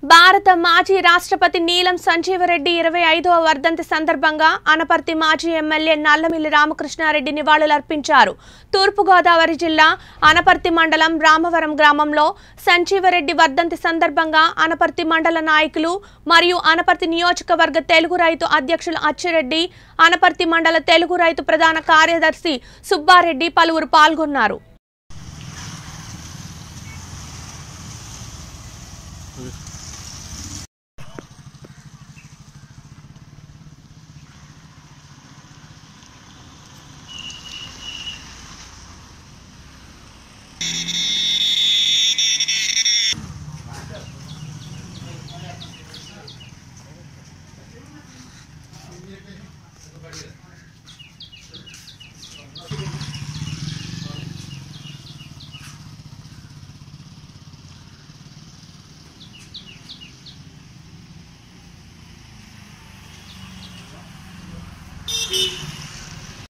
భారత మాజీ రాష్ట్రపతి నీలం సంజీవరెడ్డి ఇరవై ఐదవ వర్ధంతి సందర్భంగా అనపర్తి మాజీ ఎమ్మెల్యే నల్లమిల్లి రామకృష్ణారెడ్డి నివాళులర్పించారు తూర్పుగోదావరి జిల్లా అనపర్తి మండలం రామవరం గ్రామంలో సంజీవరెడ్డి వర్ధంతి సందర్భంగా అనపర్తి మండల నాయకులు మరియు అనపర్తి నియోజకవర్గ తెలుగు రైతు అధ్యక్షులు అచ్చిరెడ్డి అనపర్తి మండల తెలుగు రైతు ప్రధాన కార్యదర్శి సుబ్బారెడ్డి పలువురు పాల్గొన్నారు